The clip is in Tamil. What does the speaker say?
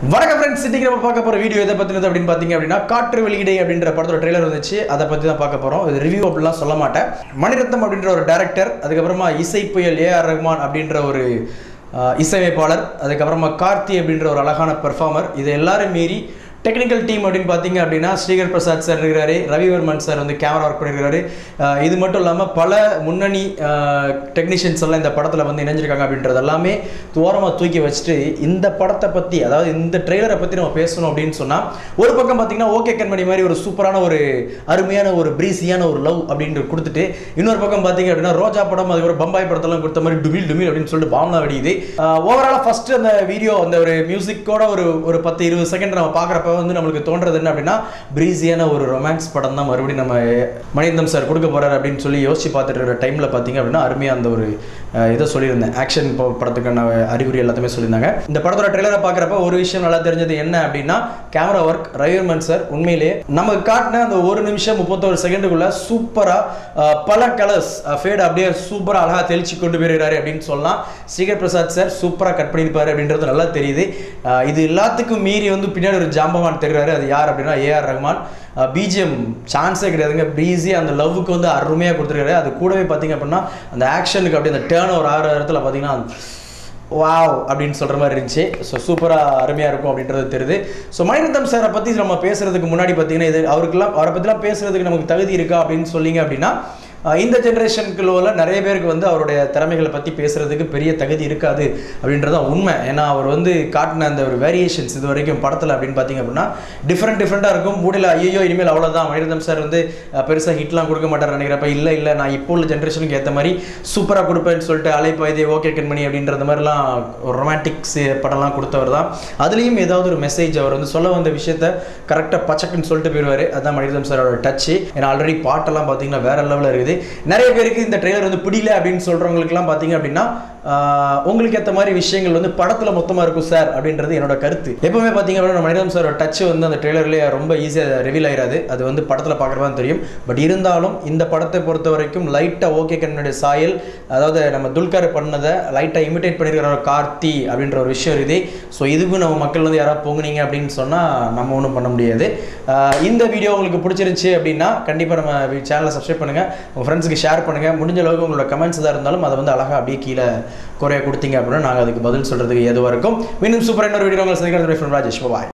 வணக்கம் ஃப்ரெண்ட்ஸ் இன்னைக்கு நம்ம பார்க்க போற வீடியோ எதை பத்தினது அப்படின்னு பார்த்தீங்க அப்படின்னா காற்று வெளியிடை அப்படின்ற படத்தோட ட்ரெய்லர் வந்துச்சு அதை பத்தி தான் பார்க்க போறோம் இது ரிவ்யூ அப்படிலாம் சொல்ல மாட்டேன் மணிரத்னம் அப்படின்ற ஒரு டேரக்டர் அதுக்கப்புறமா இசை புயல் ஏ ஆர் ரஹ்மான் அப்படின்ற ஒரு ஆஹ், இசையமைப்பாளர் அதுக்கப்புறமா கார்த்தி அப்படின்ற ஒரு அழகான பெர்ஃபார்மர் இது எல்லாரும் மீறி டெக்னிக்கல் டீம் அப்படின்னு பார்த்தீங்க அப்படின்னா ஸ்ரீகர் பிரசாத் சார் இருக்கிறாரு ரவிவர்மன் சார் வந்து கேமரா ஒர்க் பண்ணியிருக்காரு ஆஹ் இது மட்டும் இல்லாமல் பல முன்னணி டெக்னீஷியன்ஸ் எல்லாம் இந்த படத்தில் வந்து இணைஞ்சிருக்காங்க அப்படின்றது எல்லாமே தூரமாக தூக்கி வச்சுட்டு இந்த படத்தை பற்றி அதாவது இந்த ட்ரெய்லரை பற்றி நம்ம பேசணும் அப்படின்னு சொன்னால் ஒரு பக்கம் பார்த்தீங்கன்னா ஓகே கண்மணி மாதிரி ஒரு சூப்பரான ஒரு அருமையான ஒரு பிரீசியான ஒரு லவ் அப்படின்ட்டு கொடுத்துட்டு இன்னொரு பக்கம் பார்த்தீங்க அப்படின்னா ரோஜா படம் அதுக்கப்புறம் பம்பாய் படத்தெல்லாம் கொடுத்த மாதிரி டுமில் டுமில் அப்படின்னு சொல்லிட்டு பாம்னா வெடியுது ஓவராலாக ஃபர்ஸ்ட் அந்த வீடியோ அந்த ஒரு மியூசிக்கோட ஒரு ஒரு பத்து இருபது செகண்ட் நம்ம பார்க்குறப்ப வந்து நம்மளுக்கு தோன்றது என்ன அப்படின்னா பிரீசியான ஒரு ரொமான்ஸ் படம் தான் மறுபடியும் நம்ம மணிந்தம் சார் கொடுக்க போறாரு அப்படின்னு சொல்லி யோசிச்சு பார்த்துட்டு இருக்கிற டைமில் பார்த்தீங்க அப்படின்னா அருமையாக அந்த ஒரு அஹ், இதை சொல்லியிருந்தேன் ஆக்ஷன் படத்துக்கான அறிகுறி எல்லாத்தையுமே சொல்லியிருந்தாங்க இந்த படத்தோட ட்ரெய்லரை பார்க்குறப்ப ஒரு விஷயம் நல்லா தெரிஞ்சது என்ன அப்படின்னா கேமரா ஒர்க் ரவிவர்மன் சார் உண்மையிலேயே நமக்கு காட்டின அந்த ஒரு நிமிஷம் முப்பத்தோரு செகண்டுக்குள்ள சூப்பராக பல கலர்ஸ் ஃபேட் அப்படியே சூப்பராக அழகாக தெளிச்சு கொண்டு போயிருக்கிறாரு அப்படின்னு சொல்லலாம் ஸ்ரீகர் பிரசாத் சார் சூப்பராக கட் பண்ணியிருப்பாரு அப்படின்றது நல்லா தெரியுது அஹ், இது எல்லாத்துக்கும் மீறி வந்து பின்னாடி ஒரு ஜாம்பவான் தெரிகிறாரு அது யார் அப்படின்னா ஏஆர் ரஹ்மான் பிஜிஎம் சான்ஸே கிடையாதுங்க ப்ரீஸியாக அந்த லவ்வுக்கு வந்து அருமையாக கொடுத்துருக்காரு அது கூடவே பார்த்தீங்க அப்படின்னா அந்த ஆக்ஷனுக்கு அப்படியே அந்த டேர்ன் ஓவர் ஆகிற இடத்துல பார்த்தீங்கன்னா வாவ் அப்படின்னு சொல்கிற மாதிரி இருந்துச்சு ஸோ சூப்பராக அருமையாக இருக்கும் அப்படின்றது தெரியுது ஸோ மணிரத்னம் சாரை பற்றி நம்ம பேசுகிறதுக்கு முன்னாடி பார்த்தீங்கன்னா இது அவருக்கெல்லாம் அவரை பற்றிலாம் பேசுகிறதுக்கு நமக்கு தகுதி இருக்கா அப்படின்னு சொல்லிங்க அப்படின்னா அஹ் இந்த ஜென்ரேஷனுக்குள்ள நிறைய பேருக்கு வந்து அவருடைய திறமைகளை பற்றி பேசுறதுக்கு பெரிய தகுதி இருக்காது அப்படின்றது தான் உண்மை ஏன்னா அவர் வந்து காட்டின அந்த ஒரு வேரியேஷன்ஸ் இது வரைக்கும் படத்தில் அப்படின்னு பார்த்தீங்க அப்படின்னா டிஃப்ரெண்ட் டிஃப்ரெண்ட்டாக இருக்கும் மூடியில் ஐயோ இனிமேல் அவ்வளோதான் மணிரத்னம் சார் வந்து பெருசாக ஹிட்லாம் கொடுக்க மாட்டார் நினைக்கிறப்ப இல்லை இல்லை நான் இப்போ உள்ள ஜென்ரேஷனுக்கு ஏற்ற மாதிரி சூப்பராக கொடுப்பேன்னு சொல்லிட்டு அலைப்பாய்தே ஓகே கண்மணி அப்படின்றது மாதிரிலாம் ஒரு ரொமான்டிக்ஸ் படம்லாம் கொடுத்தவர் தான் அதுலேயும் ஏதாவது ஒரு மெசேஜ் அவர் வந்து சொல்ல வந்த விஷயத்த கரெக்டாக பச்சக்குன்னு சொல்லிட்டு போயிடுவார் அதான் மணிரத்னம் சாரோட டச்சு ஏன்னா ஆல்ரெடி பாட்டெல்லாம் பார்த்தீங்கன்னா வேற லெவலில் இருக்குது நிறைய பேருக்கு இந்த ட்ரெய்லர் வந்து பிடிக்கல அப்படின்னு சொல்கிறவங்களுக்குலாம் பார்த்தீங்க அப்படின்னா ஆஹ், உங்களுக்கு ஏற்ற மாதிரி விஷயங்கள் வந்து படத்தில் மொத்தமாக இருக்கும் சார் அப்படின்றது என்னோட கருத்து எப்பவுமே பார்த்தீங்க அப்படின்னா மணிரத்னம் சாரோட டச் வந்து அந்த ட்ரெய்லர்லேயே ரொம்ப ஈஸியாக ரிவீல் ஆயிராது அது வந்து படத்தில் பார்க்குறப்ப தான் தெரியும் பட் இருந்தாலும் இந்த படத்தை பொறுத்த வரைக்கும் லைட்டாக ஓகே கண்ணுடைய சாயல் அதாவது நம்ம துல்கர் பண்ணதை லைட்டாக இமிடேட் பண்ணியிருக்கிற ஒரு கார்த்தி அப்படின்ற ஒரு விஷயம் இருக்குது ஸோ இதுக்கும் நம்ம மக்கள் வந்து யாராவது பொங்குனீங்க அப்படின்னு சொன்னால் நம்ம ஒன்றும் பண்ண முடியாது ஆஹ் இந்த வீடியோ உங்களுக்கு பிடிச்சிருந்துச்சு அப்படின்னா கண்டிப்பாக நம்ம சேனலை சப்ஸ்கிரைப் பண்ணுங்கள் உங்கள் ஃப்ரெண்ட்ஸுக்கு ஷேர் பண்ணுங்கள் முடிஞ்ச அளவுக்கு உங்களோட கமெண்ட்ஸ் எதாக இருந்தாலும் அதை வந்து அழகாக அப்படியே கீழே குறைய கொடுத்தீங்க அப்படின்னா நாங்கள் அதுக்கு பதில் சொல்கிறதுக்கு ஏதுவாக இருக்கும் மீண்டும் சூப்பரான ஒரு வீடியோ உங்களை சந்திக்கிறது ராஜேஷ் பாய்